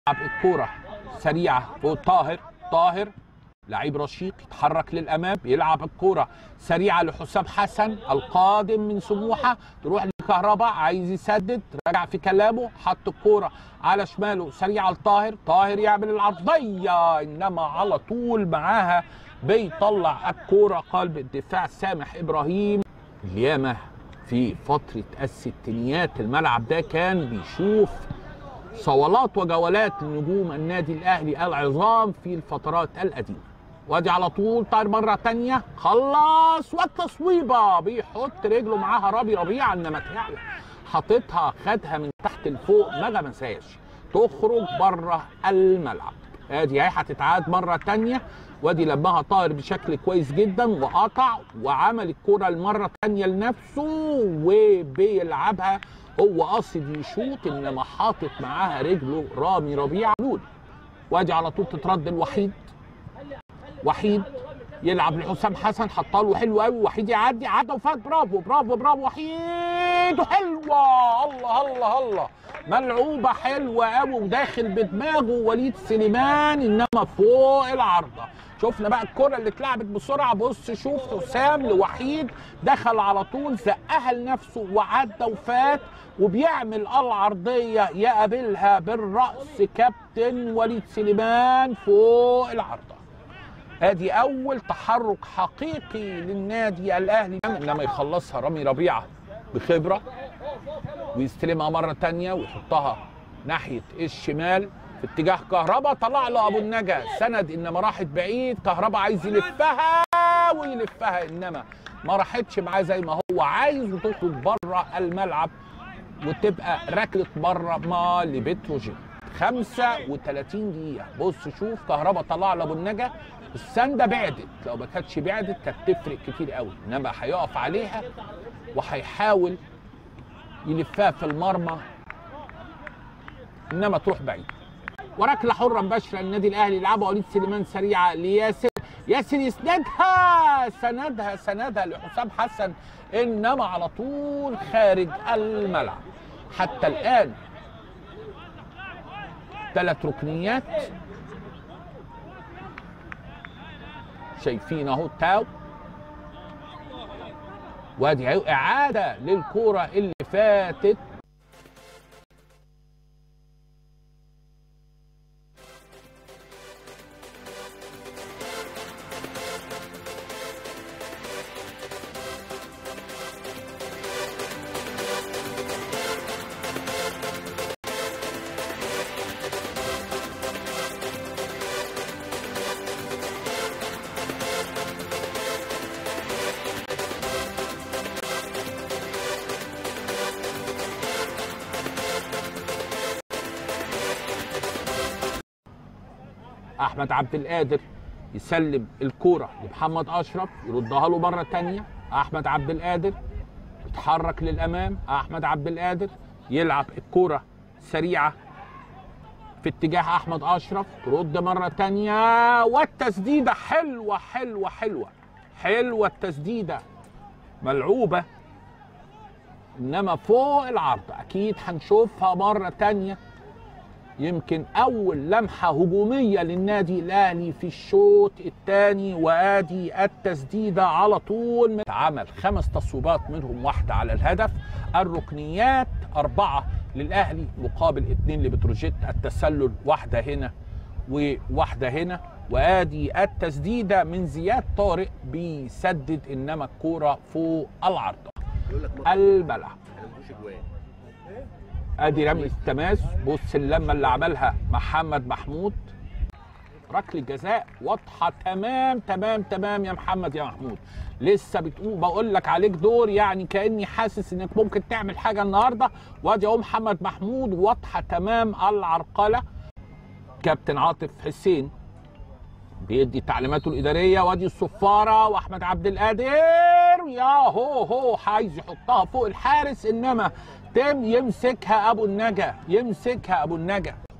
الكوره سريعه فوق طاهر طاهر لعيب رشيق يتحرك للامام يلعب الكوره سريعه لحسام حسن القادم من سموحه تروح لكهرباء عايز يسدد رجع في كلامه حط الكوره على شماله سريعه لطاهر طاهر يعمل العرضيه انما على طول معاها بيطلع الكوره قلب الدفاع سامح ابراهيم اليامه في فتره الستينيات الملعب ده كان بيشوف صولات وجولات لنجوم النادي الاهلي العظام في الفترات القديمه وادي على طول طاير مره تانية خلص والتصويبه بيحط رجله معاها رامي ربيعه انما تعلى حاططها خدها من تحت لفوق ما غمسهاش تخرج بره الملعب ادي اهي هتتعاد مره تانية وادي لمها طاهر بشكل كويس جدا وقطع وعمل الكره المره الثانيه لنفسه وبيلعبها هو قاصد يشوط انما حاطط معاها رجله رامي ربيع لول وادي على طول تترد الوحيد وحيد يلعب لحسام حسن حطها له حلو قوي وحيد يعدي عدى وفات برافو برافو برافو وحيد حلوه الله الله الله ملعوبه حلوه قوي وداخل بدماغه وليد سليمان انما فوق العارضه شفنا بقى الكره اللي اتلعبت بسرعه بص شوف حسام لوحيد دخل على طول زقها لنفسه وعدى وفات وبيعمل العرضيه يقابلها بالراس كابتن وليد سليمان فوق العارضه ادي اول تحرك حقيقي للنادي الاهلي انما يخلصها رامي ربيعه بخبره ويستلمها مره تانية ويحطها ناحيه الشمال في اتجاه كهربا طلع له ابو النجا سند انما راحت بعيد كهربا عايز يلفها ويلفها انما ما راحتش معاه زي ما هو عايز وتخرج بره الملعب وتبقى ركله بره ما لبتروجيت 35 دقيقة بص شوف كهربا طلع لابو النجا السندة بعدت لو ما كانتش بعدت كانت تفرق كتير قوي انما هيقف عليها وهيحاول يلفها في المرمى انما تروح بعيد وركله حره مباشره للنادي الاهلي يلعبها وليد سليمان سريعه لياسر ياسر يسندها سندها سندها لحسام حسن انما على طول خارج الملعب حتى الان ثلاث ركنيات شايفين اهو تاو وادي اهو اعاده للكوره اللي فاتت احمد عبد القادر يسلم الكوره لمحمد اشرف يردها له مره تانية احمد عبد القادر يتحرك للامام احمد عبد القادر يلعب الكوره سريعه في اتجاه احمد اشرف ترد مره تانية والتسديده حلوه حلوه حلوه حلوه التسديده ملعوبه انما فوق العرض اكيد هنشوفها مره تانية يمكن اول لمحه هجوميه للنادي الاهلي في الشوط الثاني وادي التسديده على طول من عمل خمس تصويبات منهم واحده على الهدف الركنيات اربعه للاهلي مقابل اثنين لبتروجيت التسلل واحده هنا وواحده هنا وادي التسديده من زياد طارق بيسدد انما الكوره فوق العارضه الملعب ادي رمي التماس بص اللمه اللي عملها محمد محمود ركله جزاء واضحه تمام تمام تمام يا محمد يا محمود لسه بتقول بقول لك عليك دور يعني كاني حاسس انك ممكن تعمل حاجه النهارده وادي اهو محمد محمود واضحه تمام العرقله كابتن عاطف حسين بيدي تعليماته الاداريه وادي الصفاره واحمد عبد القادر يا هو هو عايز يحطها فوق الحارس انما تم يمسكها ابو النجا يمسكها ابو النجا